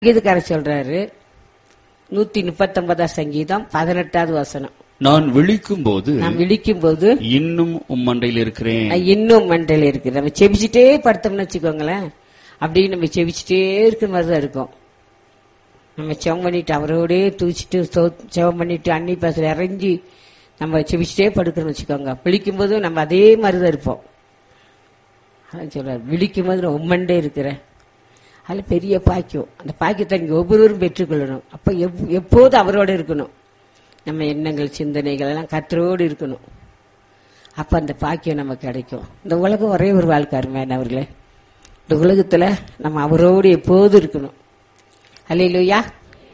சங்கீதக்காரர் சொல்றாரு நூத்தி முப்பத்தொன்பதாம் சங்கீதம் பதினெட்டாவது வசனம் நான் விழிக்கும் போது நாம் விழிக்கும் போது இன்னும் உம்மண்டையில் இருக்கிறேன் நான் இன்னும் மண்டையில இருக்கு நம்ம செபிச்சுட்டே படுத்தோம்னு வச்சுக்கோங்களேன் அப்படியே நம்ம செபிச்சுட்டே இருக்கிற மாதிரி தான் இருக்கும் நம்ம செவம் பண்ணிட்டு அவரோடே தூச்சிட்டு சோ- செவம் பண்ணிட்டு அன்னி பாசல இறங்கி நம்ம செபிச்சுட்டே படுக்கிறோம்னு வச்சுக்கோங்க விழிக்கும் போதும் நம்ம அதே மாதிரி தான் இருப்போம் அதான் சொல்றாரு விழிக்கும் போது நான் உம்மண்டே இருக்கிறேன் அதில் பெரிய பாக்கியம் அந்த பாக்கியத்தை நீங்க ஒவ்வொருவரும் பெற்றுக்கொள்ளணும் அப்போ எப் எப்போதும் அவரோட இருக்கணும் நம்ம எண்ணங்கள் சிந்தனைகள் எல்லாம் கத்தரோடு இருக்கணும் அப்ப அந்த பாக்கியம் நமக்கு கிடைக்கும் இந்த உலகம் ஒரே ஒரு வாழ்க்கை அருமையான அவர்களே இந்த உலகத்துல நம்ம அவரோடு எப்போதும் இருக்கணும் அல்லையிலுயா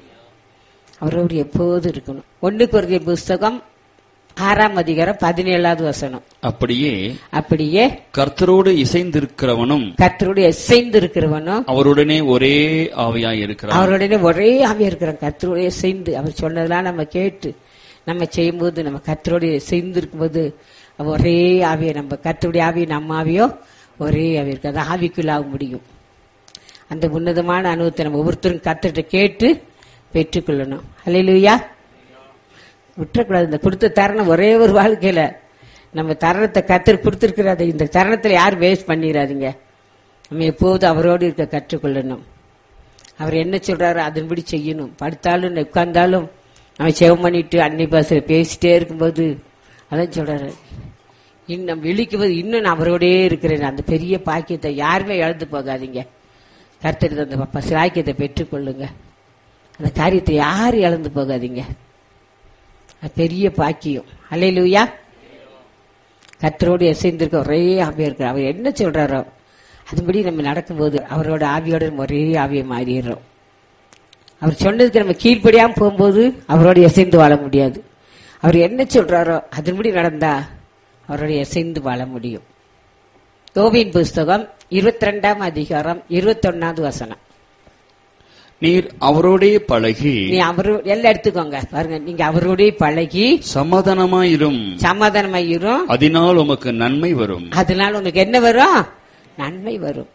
அவரோடு எப்போதும் இருக்கணும் ஒண்ணு குறைய புஸ்தகம் ஆறாம் அதிகாரம் பதினேழாவது வசனம் அப்படியே அப்படியே கர்த்தரோடு இசைந்திருக்கிறவனும் கர்த்தரோடு எசைந்து இருக்கிறவனும் அவருடனே ஒரே ஆவியாய் இருக்கிறான் அவருடனே ஒரே ஆவியா இருக்கிறான் கர்த்தரோடைய சேர்ந்து அவர் சொன்னதெல்லாம் நம்ம கேட்டு நம்ம செய்யும்போது நம்ம கர்த்தரோடைய சேர்ந்து இருக்கும்போது அவ ஒரே ஆவியை நம்ம கர்த்தருடைய ஆவியை நம்ம ஆவியோ ஒரே ஆவி இருக்கு அது ஆவிக்குள்ள ஆக முடியும் அந்த உன்னதமான அனுபவத்தை நம்ம ஒவ்வொருத்தரும் கர்த்தர்கிட்ட கேட்டு பெற்றுக்கொள்ளணும் அல்லையா விட்டுறக்கூடாது இந்த கொடுத்த தருணம் ஒரே ஒரு வாழ்க்கையில நம்ம தருணத்தை கத்தர் கொடுத்துருக்கிறாரு இந்த தருணத்துல யாரும் வேஸ்ட் பண்ணிடாதீங்க நம்ம எப்போதும் அவரோடு இருக்க கற்றுக்கொள்ளணும் அவர் என்ன சொல்றாரோ அதன்படி செய்யணும் படுத்தாலும் உட்கார்ந்தாலும் அவன் செவம் பண்ணிட்டு அன்னை பாசல பேசிட்டே இருக்கும்போது அதான் சொல்றாரு இன்னும் விழிக்கும் போது இன்னும் நான் அவரோடயே இருக்கிறேன் அந்த பெரிய பாக்கியத்தை யாருமே இழந்து போகாதீங்க கர்த்தர் அந்த ப- பாக்கியத்தை பெற்றுக்கொள்ளுங்க அந்த காரியத்தை யாரும் இழந்து போகாதீங்க அது பெரிய பாக்கியம் அல்லையிலுயா கர்த்தரோடு இசைந்திருக்க ஒரே ஆவியா இருக்கிற அவர் என்ன சொல்றாரோ அதுபடி நம்ம நடக்கும்போது அவரோட ஆவியோட நம்ம ஒரே ஆவியை மாறிடுறோம் அவர் சொன்னதுக்கு நம்ம கீழ்ப்படியாம போகும்போது அவரோட இசைந்து வாழ முடியாது அவர் என்ன சொல்றாரோ அதன்படி நடந்தா அவரோட இசைந்து வாழ முடியும் யோபின் புஸ்தகம் இருபத்தி ரெண்டாம் அதிகாரம் இருபத்தொன்னாவது வசனம் நீர் அவரோடே பழகி நீ அவரு எல்லாம் எடுத்துக்கோங்க பாருங்க நீங்க அவரோடய பழகி சமாதானமாயிரும் சமாதானமாயிரும் அதனால் உமக்கு நன்மை வரும் அதனால உங்களுக்கு என்ன வரும் நன்மை வரும்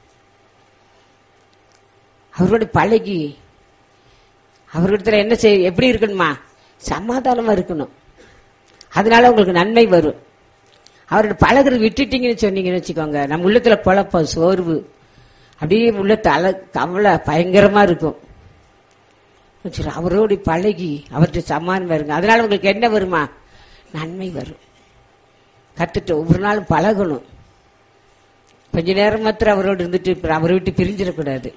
அவரோட பழகி அவர்கிட்ட என்ன செய்ய எப்படி இருக்கணுமா சமாதானமா இருக்கணும் அதனால உங்களுக்கு நன்மை வரும் அவரோட பழகுறது விட்டுட்டீங்கன்னு சொன்னீங்கன்னு வச்சுக்கோங்க நம்ம உள்ளத்துல குழப்பம் சோர்வு அப்படியே உள்ளத்து அல கவலை பயங்கரமா இருக்கும் சரி, அவரோடு பழகி அவர்கிட்ட சமாதானம் வருங்க அதனால உங்களுக்கு என்ன வருமா நன்மை வரும் கத்துட்டு ஒவ்வொரு நாளும் பழகணும் கொஞ்ச நேரம் மாத்திரம் அவரோடு இருந்துட்டு அப்புறம் அவரை விட்டு பிரிஞ்சிடக்கூடாது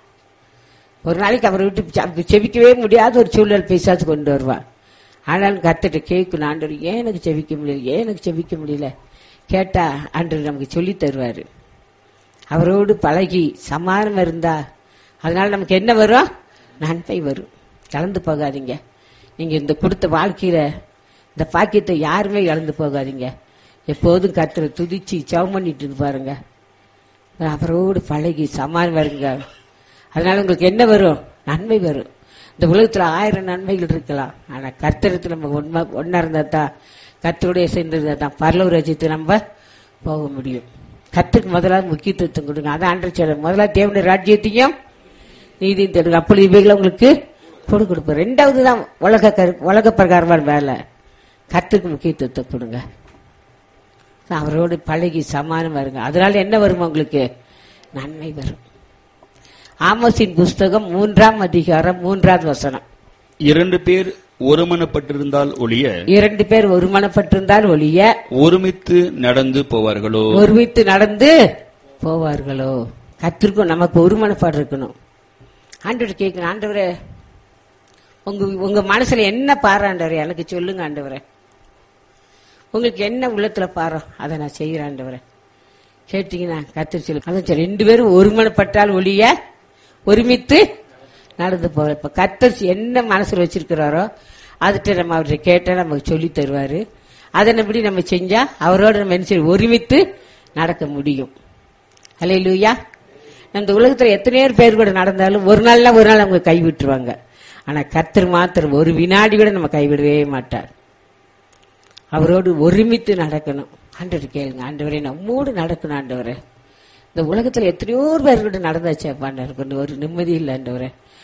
ஒரு நாளைக்கு அவரை விட்டு செ- செபிக்கவே முடியாத ஒரு சூழல் பேசாது கொண்டு வருவான் ஆனாலும் கத்துட்டு கேட்கணும் ஆண்டவர் ஏன் எனக்கு செபிக்க முடியல ஏன் எனக்கு செபிக்க முடியல கேட்டா ஆண்டவர் நமக்கு சொல்லி தருவாரு அவரோடு பழகி சமாதானம் இருந்தா அதனால நமக்கு என்ன வரும் நன்மை வரும் கலந்து போகாதீங்க நீங்க இந்த கொடுத்த வாழ்க்கையில இந்த பாக்கியத்தை யாருமே இழந்து போகாதீங்க எப்போதும் கர்த்தரை துதிச்சு சவம் பண்ணிட்டு இருந்து பாருங்க அவரோடு பழகி சமாதானம் வருங்க அதனால உங்களுக்கு என்ன வரும் நன்மை வரும் இந்த உலகத்துல ஆயிரம் நன்மைகள் இருக்கலாம் ஆனா கர்த்தரத்துல நம்ம ஒன்மா ஒன்னா இருந்தா தான் கர்த்தரோட சேர்ந்திருந்தா தான் பரலூர் ரசித்து நம்ம போக முடியும் கர்த்தருக்கு முதலாவது முக்கியத்துவம் கொடுங்க அதான் ஆண்டு சொல்ல முதலாவது தேவனுடைய ராஜ்யத்தையும் நீதியும் தேடுங்க அப்பொழுது இவைகளை உங்களுக்கு கொடு கொடுப்போம் ரெண்டாவது தான் உலக கரு- உலக பிரகாரமான வேலை கர்த்தருக்கு முக்கியத்துவத்தை கொடுங்க அவரோடு பழகி சமானம் வருங்க அதனால என்ன வரும் உங்களுக்கு நன்மை வரும் ஆமோசின் புஸ்தகம் மூன்றாம் அதிகாரம் மூன்றாவது வசனம் இரண்டு பேர் ஒருமனப்பட்டிருந்தால் ஒழிய இரண்டு பேர் ஒருமனப்பட்டிருந்தால் ஒழிய ஒருமித்து நடந்து போவார்களோ ஒருமித்து நடந்து போவார்களோ கத்திருக்கும் நமக்கு ஒருமனப்பாடு இருக்கணும் ஆண்டவர் கேட்கணும் ஆண்டவரே உங்க உங்க மனசுல என்ன பாரு ஆண்டவரே எனக்கு சொல்லுங்க ஆண்டவரே உங்களுக்கு என்ன உள்ளத்துல பாரோ அதை நான் செய்யறேன் ஆண்டவரே கேட்டீங்கன்னா கத்திரி சொல்லு அதான் சரி ரெண்டு பேரும் ஒருமனப்பட்டால் ஒழிய ஒருமித்து நடந்து போற இப்ப கத்தர் என்ன மனசுல வச்சிருக்கிறாரோ அதுட்ட நம்ம அவர்கிட்ட கேட்டா நமக்கு சொல்லி தருவாரு அதனபடி நம்ம செஞ்சா அவரோட நம்ம என்ன செய்ய ஒருமித்து நடக்க முடியும் ஹலே லூயா இந்த உலகத்துல எத்தனையோ பேர் கூட நடந்தாலும் ஒரு நாள்ல ஒரு நாள் அவங்க கைவிட்டுருவாங்க ஆனா கத்தர் மாத்திரம் ஒரு வினாடி கூட நம்ம கைவிடவே மாட்டார் அவரோடு ஒருமித்து நடக்கணும் ஆண்டவர் கேளுங்க ஆண்டவரே நம்மோடு நடக்கணும் ஆண்டவரே இந்த உலகத்துல எத்தனையோ பேர் கூட நடந்தாச்சு பாண்டவர் கொஞ்சம் ஒரு நிம்மதி இல்லை ஆண்டவரே